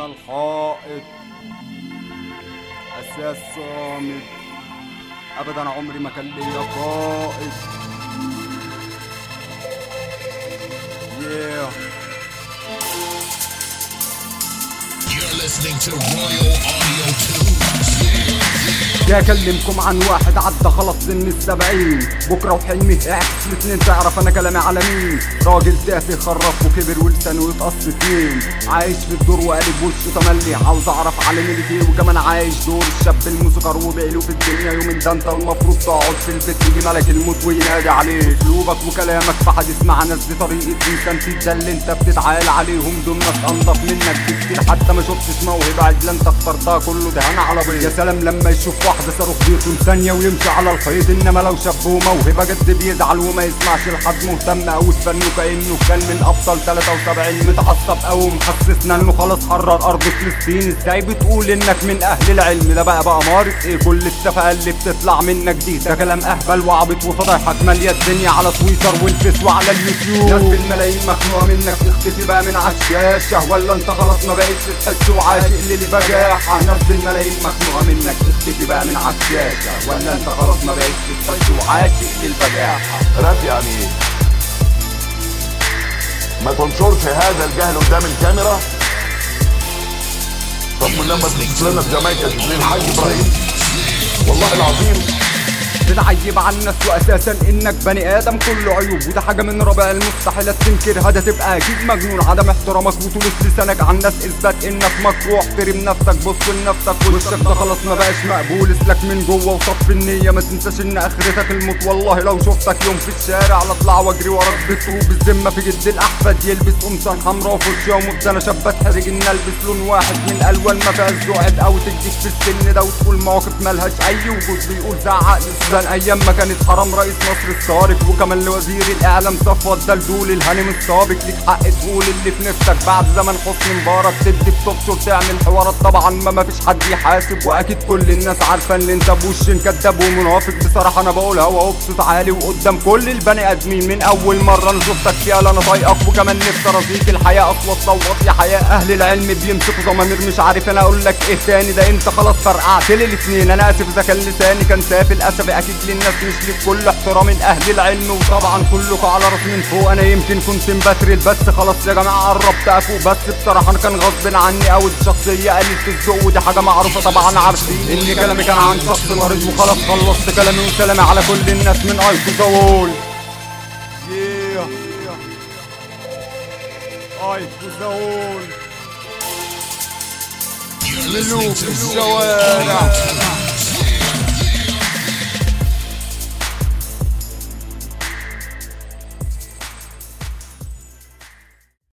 الحائط اساس صامد ابدا عمري ما كان ليا قائد yeah. You're listening to Royal Audio 2. جاي اكلمكم عن واحد عدى خلاص سن السبعين بكره وحلمي اعكس الاتنين تعرف انا كلامي على مين راجل تافه خرف وكبر ولسانه يتقص اتنين عايش في الدور وقالب وشه تملي عاوز اعرف على مين فيه وكمان عايش دور الشاب الموسيقار وبعيله في الدنيا يوم ده انت المفروض تقعد في البيت يجي ملك الموت وينادي عليك اسلوبك وكلامك في حديث مع ناس دي طريقه انسان ده اللي انت بتتعال عليهم دول ناس انضف منك بكتير حتى ما شفتش موهبه عدله انت اخترتها كله دهان على بيض يا سلام لما يشوف واحده صاروخ بيكون ثانيه ويمشي على الخيط انما لو شاب وموهبه جد بيزعل وما يسمعش لحد مهتم او فنه كانه كان من ابطال 73 متعصب او محسسنا انه خلاص حرر ارض فلسطين ازاي بتقول انك من اهل العلم ده بقى بقى مارس ايه كل التفاهه اللي بتطلع منك دي ده كلام اهبل وعبط وفضايحك ماليه الدنيا على تويتر والفيس وعلى اليوتيوب ناس بالملايين مخنوقه منك تختفي بقى من على الشاشه ولا انت خلاص ما بقتش تحس وعاشق للبجاحه ناس بالملايين مخنوقه منك تختفي بقى من على الشاشه ولا انت خلاص ما بقتش تحس وعاشق للبجاحه راب يعني ايه؟ ما تنشرش هذا الجهل قدام الكاميرا طب من لما تبص لنا في جامايكا تقول الحاج ابراهيم والله العظيم بتعيب على الناس واساسا انك بني ادم كله عيوب وده حاجه من ربع المستحيلات تنكرها ده تبقى اكيد مجنون عدم احترامك وطولة لسانك على الناس اثبات انك مكروه احترم نفسك بص لنفسك وشك ده خلاص ما بقاش مقبول اسلك من جوه وصف النيه ما تنساش ان اخرتك الموت والله لو شفتك يوم في الشارع لا اطلع واجري وراك بتروب الذمه في جد الاحفاد يلبس قمصان حمراء وفوشيا ومبتلى شاب اتحرج ان البس لون واحد من الالوان ما فيهاش ذوقات او تديك في السن ده وتقول مواقف ملهاش اي وجود بيقول زعق للسودان ايام ما كانت حرام رئيس مصر السابق وكمان لوزير الاعلام صفوت دلدول الهانم السابق ليك حق تقول اللي في نفسك بعد زمن حسني مبارك تدي بتبصر تعمل حوارات طبعا ما ما فيش حد يحاسب واكيد كل الناس عارفه ان انت بوش كداب ومنافق بصراحه انا بقولها وهو بصوت عالي وقدام كل البني ادمين من اول مره انا شفتك فيها لا انا طايقك وكمان نفسي ارضيك الحياه اصوات صوت يا حياه اهل العلم بيمسكوا ضمامير مش عارف انا اقول لك ايه تاني ده انت خلاص فرقعت لي الاتنين انا اسف اذا كان لساني كان سافل اسفي اكيد للناس مش ليك كل احترام من اهل العلم وطبعا كلكم على راسي من فوق انا يمكن كنت مبترل بس خلاص يا جماعه قربت افوق بس بصراحه انا كان غصب عني او الشخصيه قليله الذوق ودي حاجه معروفه طبعا عارفين ان كلامي كان عن شخص مريض وخلاص خلصت كلامي وسلامي على كل الناس من ايكو زول ايكو زول You're listening to ملوك Royal الشوارع Audio 2.